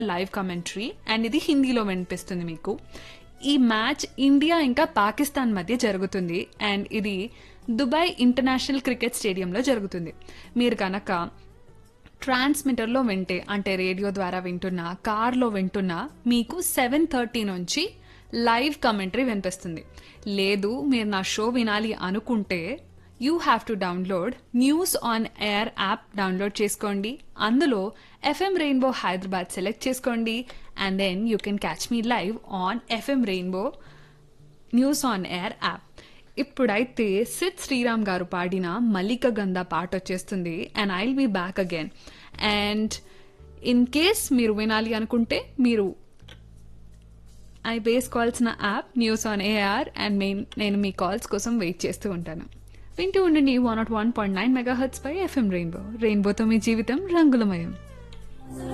live commentary and ఇది హిందీలో వినిపిస్తుంది మీకు ఈ మ్యాచ్ ఇండియా ఇంకా పాకిస్తాన్ మధ్య జరుగుతుంది అండ్ ఇది దుబాయ్ ఇంటర్నేషనల్ క్రికెట్ స్టేడియంలో జరుగుతుంది మీరు కనుక ట్రాన్స్మిటర్లో వింటే అంటే రేడియో ద్వారా వింటున్నా కార్లో వింటున్నా మీకు సెవెన్ థర్టీ నుంచి లైవ్ కమెంటరీ వినిపిస్తుంది లేదు మీరు నా షో వినాలి అనుకుంటే you have to download news on air app download చేసుకోండి అందులో ఎఫ్ఎం రెయిన్బో హైదరాబాద్ సెలెక్ట్ చేసుకోండి and then you can catch me live on FM rainbow news on air app ఇప్పుడైతే సిద్ శ్రీరామ్ గారు పాడిన మల్లిక గంధ పాట వచ్చేస్తుంది and I'll be back again and in case మీరు వినాలి అనుకుంటే మీరు ఐ వేసుకోవాల్సిన app news on air and మెయిన్ నేను మీ కాల్స్ కోసం వెయిట్ చేస్తూ ఉంటాను వింటూ ఉండండి one naught one point nine megahertz పై ఎఫ్ఎం రెయిన్బో రెయిన్బోతో మీ జీవితం రంగులమయం